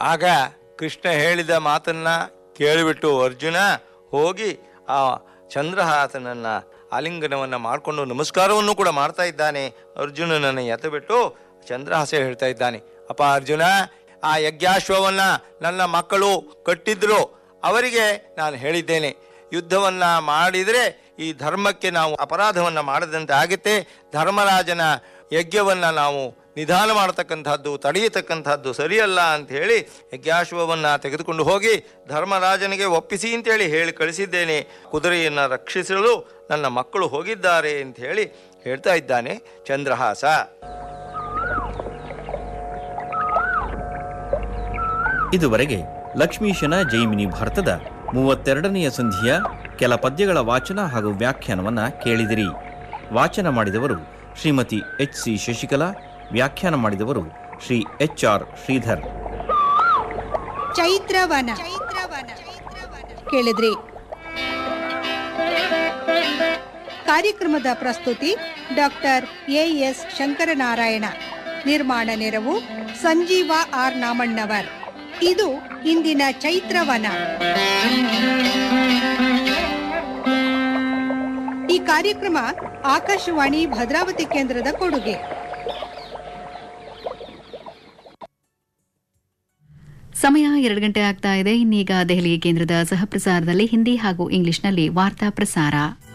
ಆಗ ಕೃಷ್ಣ ಹೇಳಿದ ಮಾತನ್ನ ಕೇಳಿಬಿಟ್ಟು ಅರ್ಜುನ ಹೋಗಿ ಆ ಚಂದ್ರಹಾಸನನ್ನ ಆಲಿಂಗನವನ್ನ ಮಾಡಿಕೊಂಡು ನಮಸ್ಕಾರವನ್ನು ಕೂಡ ಮಾಡ್ತಾ ಇದ್ದಾನೆ ಅರ್ಜುನನನ್ನು ಎತ್ತಬಿಟ್ಟು ಚಂದ್ರಹಾಸ ಹೇಳ್ತಾ ಇದ್ದಾನೆ ಅಪ್ಪ ಅರ್ಜುನ ಆ ಯಜ್ಞಾಶ್ವವನ್ನ ನನ್ನ ಮಕ್ಕಳು ಕಟ್ಟಿದ್ರು ಅವರಿಗೆ ನಾನು ಹೇಳಿದ್ದೇನೆ ಯುದ್ಧವನ್ನ ಮಾಡಿದರೆ ಈ ಧರ್ಮಕ್ಕೆ ನಾವು ಅಪರಾಧವನ್ನ ಮಾಡದಂತೆ ಆಗುತ್ತೆ ಧರ್ಮರಾಜನ ಯಜ್ಞವನ್ನ ನಾವು ನಿಧಾನ ಮಾಡತಕ್ಕಂಥದ್ದು ತಡೆಯತಕ್ಕಂಥದ್ದು ಸರಿಯಲ್ಲ ಅಂತ ಹೇಳಿ ಯಜ್ಞಾಶ್ವವನ್ನು ತೆಗೆದುಕೊಂಡು ಹೋಗಿ ಧರ್ಮರಾಜನಿಗೆ ಒಪ್ಪಿಸಿ ಅಂತೇಳಿ ಹೇಳಿ ಕಳಿಸಿದ್ದೇನೆ ಕುದುರೆಯನ್ನು ರಕ್ಷಿಸಲು ನನ್ನ ಮಕ್ಕಳು ಹೋಗಿದ್ದಾರೆ ಅಂತ ಹೇಳಿ ಹೇಳ್ತಾ ಇದ್ದಾನೆ ಚಂದ್ರಹಾಸ ಇದುವರೆಗೆ ಲಕ್ಷ್ಮೀಶನ ಜೈಮಿನಿ ಭಾರತದ ಮೂವತ್ತೆರಡನೆಯ ಸಂಧಿಯ ಕೆಲ ಪದ್ಯಗಳ ವಾಚನ ಹಾಗೂ ವ್ಯಾಖ್ಯಾನವನ್ನ ಕೇಳಿದಿರಿ ವಾಚನ ಮಾಡಿದವರು ಶ್ರೀಮತಿ ಎಚ್ ಸಿ ಶಶಿಕಲಾ ವ್ಯಾಖ್ಯಾನ ಮಾಡಿದವರು ಶ್ರೀ ಎಚ್ ಆರ್ ಶ್ರೀಧರ್ ಚೈತ್ರವನ ಕೇಳಿದ್ರಿ ಕಾರ್ಯಕ್ರಮದ ಪ್ರಸ್ತುತಿ ಡಾಕ್ಟರ್ ಎ ಎಸ್ ಶಂಕರನಾರಾಯಣ ನಿರ್ಮಾಣ ನೆರವು ಸಂಜೀವ ಆರ್ ನಾಮಣ್ಣವರ್ ಇದು ಇಂದಿನ ಚೈತ್ರವನ ಈ ಕಾರ್ಯಕ್ರಮ ಆಕಾಶವಾಣಿ ಭದ್ರಾವತಿ ಕೇಂದ್ರದ ಕೊಡುಗೆ ಸಮಯ ಎರಡು ಗಂಟೆ ಆಗ್ತಾ ಇದೆ ಇನ್ನೀಗ ದೆಹಲಿ ಕೇಂದ್ರದ ಸಹಪ್ರಸಾರದಲ್ಲಿ ಹಿಂದಿ ಹಾಗೂ ಇಂಗ್ಲಿಷ್ನಲ್ಲಿ ವಾರ್ತಾ ಪ್ರಸಾರ